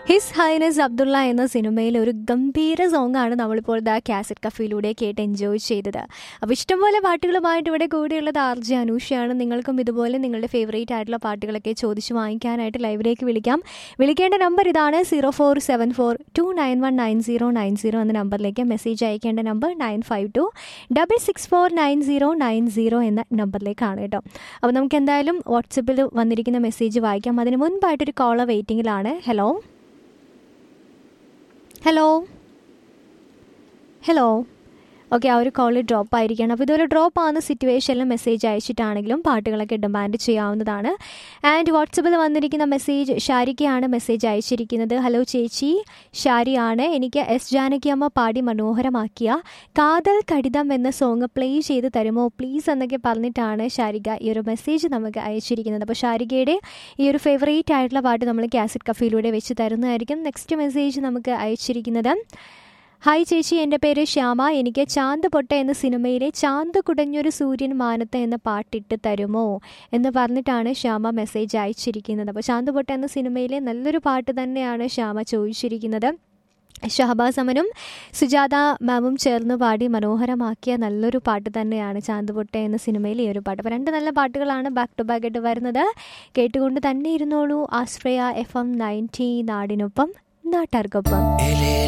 his highness Abdulla എന്ന സിനിമയിൽ ഒരു ഗംഭീര സോങ്ങാണ് നമ്മളിപ്പോൾ ദ കാസറ്റ് കഫയിലൂടെ കേട്ട് എൻജോയ് ചെയ്തത് അപ്പോൾ ഇഷ്ടംപോലെ പാട്ടുകളുമായിട്ട് ഇവിടെ കൂടെയുള്ളത് ആർ ജെ അനൂഷയാണ് നിങ്ങൾക്കും ഇതുപോലെ നിങ്ങളുടെ ഫേവറേറ്റ് ആയിട്ടുള്ള പാട്ടുകളൊക്കെ ചോദിച്ച് വാങ്ങിക്കാനായിട്ട് ലൈവിലേക്ക് വിളിക്കാം വിളിക്കേണ്ട നമ്പർ ഇതാണ് zero four seven four two nine one nine zero nine zero എന്ന നമ്പറിലേക്ക് മെസ്സേജ് അയക്കേണ്ട number nine five two double six four nine zero nine zero എന്ന നമ്പറിലേക്കാണ് കേട്ടോ അപ്പോൾ നമുക്ക് എന്തായാലും വാട്സപ്പിൽ വന്നിരിക്കുന്ന മെസ്സേജ് വായിക്കാം അതിന് മുൻപായിട്ടൊരു കോളർ വെയിറ്റിംഗിലാണ് ഹലോ ഹലോ ഹലോ ഓക്കെ ആ ഒരു കോളിൽ ഡ്രോപ്പ് ആയിരിക്കണം അപ്പോൾ ഇതുപോലെ ഡ്രോപ്പ് ആവുന്ന സിറ്റുവേഷനിൽ മെസ്സേജ് അയച്ചിട്ടാണെങ്കിലും പാട്ടുകളൊക്കെ ഡിമാൻഡ് ചെയ്യാവുന്നതാണ് ആൻഡ് വാട്സപ്പിൽ വന്നിരിക്കുന്ന മെസ്സേജ് ഷാരിക്കയാണ് മെസ്സേജ് അയച്ചിരിക്കുന്നത് ഹലോ ചേച്ചി ഷാരിയാണ് എനിക്ക് എസ് ജാനകി അമ്മ പാടി മനോഹരമാക്കിയ കാതൽ കടിതം എന്ന സോങ് പ്ലേ ചെയ്ത് തരുമോ പ്ലീസ് എന്നൊക്കെ പറഞ്ഞിട്ടാണ് ഷാരിക ഈ ഒരു മെസ്സേജ് നമുക്ക് അയച്ചിരിക്കുന്നത് അപ്പോൾ ഷാരികയുടെ ഈ ഒരു ഫേവറേറ്റ് ആയിട്ടുള്ള പാട്ട് നമ്മൾ കാസറ്റ് കഫയിലൂടെ വെച്ച് തരുന്നതായിരിക്കും നെക്സ്റ്റ് മെസ്സേജ് നമുക്ക് അയച്ചിരിക്കുന്നത് ഹായ് ചേച്ചി എൻ്റെ പേര് ശ്യാമ എനിക്ക് ചാന്ത് പൊട്ട എന്ന സിനിമയിലെ ചാന്ത് കുടഞ്ഞൊരു സൂര്യൻ മാനത്ത് എന്ന പാട്ടിട്ട് തരുമോ എന്ന് പറഞ്ഞിട്ടാണ് ശ്യാമ മെസ്സേജ് അയച്ചിരിക്കുന്നത് അപ്പോൾ ചാന്ത് പൊട്ട എന്ന സിനിമയിലെ നല്ലൊരു പാട്ട് തന്നെയാണ് ശ്യാമ ചോദിച്ചിരിക്കുന്നത് ഷഹബാസ് അമനും സുജാത മാമും ചേർന്ന് പാടി മനോഹരമാക്കിയ നല്ലൊരു പാട്ട് തന്നെയാണ് ചാന്തുപൊട്ട എന്ന സിനിമയിൽ ഈ ഒരു പാട്ട് അപ്പോൾ രണ്ട് നല്ല പാട്ടുകളാണ് ബാക്ക് ടു ബാക്ക് ആയിട്ട് വരുന്നത് കേട്ടുകൊണ്ട് തന്നെ ഇരുന്നോളൂ ആശ്രയ എഫ് എം നയൻറ്റി നാടിനൊപ്പം നാട്ടാർക്കൊപ്പം